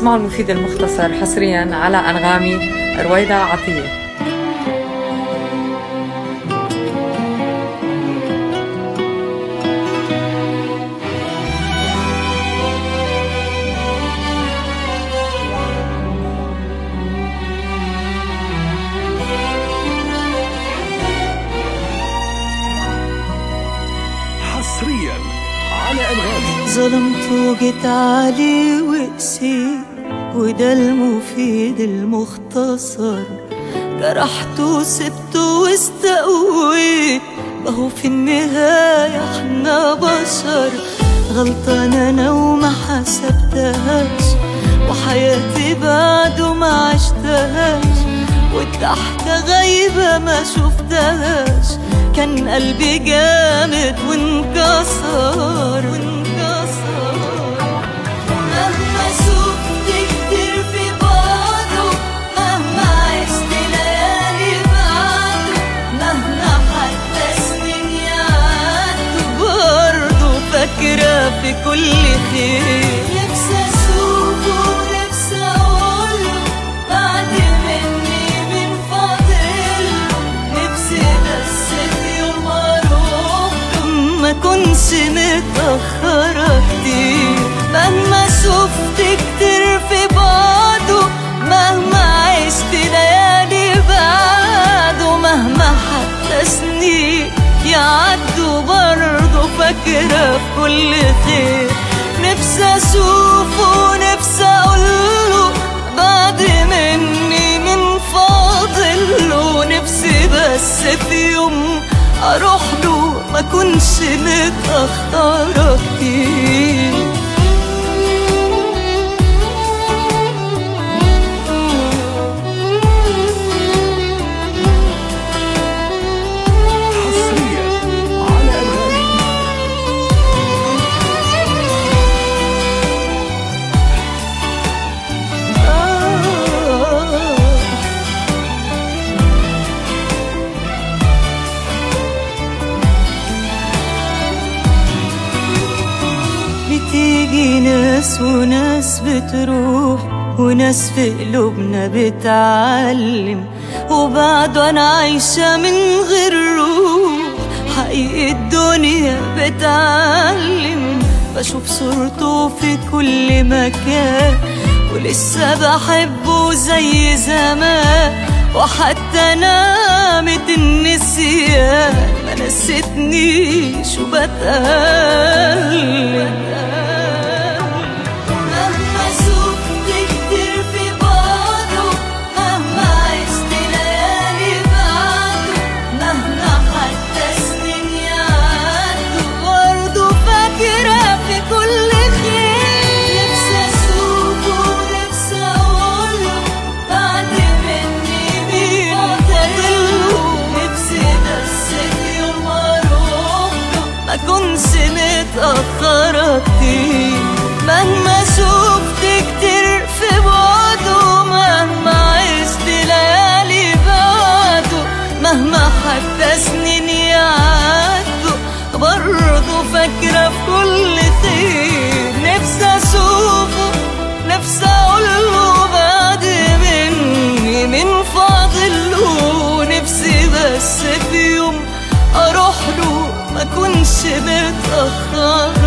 اسمعوا المفيد المختصر حصريا على أنغامي رويدا عطية حصريا على أنغامي ظلمت وجيت عليه وقسيت وده المفيد المختصر جرحته وسبته واستقويت وهو في النهاية احنا بشر غلطان انا وما حسبتهاش وحياتي بعده ما عشتهاش والضحكة غايبة ما شفتهاش كان قلبي جامد وانكسر وانكسر مهما شفت كتير في بعضه مهما عشت ليالي بعده مهما حتى سنين يعدوا برضه فاكرة في كل خير نفسي أشوفه ونفسي أقوله بعد مني من فاضله نفسي بس في يوم أروح ما كنش متأخرة كتير مهما شفت كتير في بعضه مهما عشت ليالي بعده مهما حتى سنين يعدوا برضه فاكرة في كل خير نفسي أشوفه ونفسي أقوله بعد مني من فاضله نفسي بس في يوم اروح له ما كنش متأخرة كتير حصريا على أنغامي آه بتيجي ناس وناس بتروح وناس في قلوبنا بتعلم وبعد انا عايشة من غير روح حقيقة الدنيا بتعلم بشوف صورته في كل مكان ولسه بحبه زي زمان وحتى نامت النسيان ما نستنيش وبتقلب مهما شفت كتير في بعضه مهما عشت ليالي بعده مهما حتى سنين يعدوا برضه فاكرة في كل خير نفسي أشوفه ونفسي أقوله بعد مني مين فاضله نفسي بس في يوم أروح له ما كنش متأخرة كتير مهما شفت كتير في بعده مهما عشت ليالي بعده مهما حتى سنين يعدوا برضه فاكرة في كل خير نفسي أشوفه نفسي أقوله بعد مني من فاضله نفسي بس في يوم اروح له ما كنش متاخر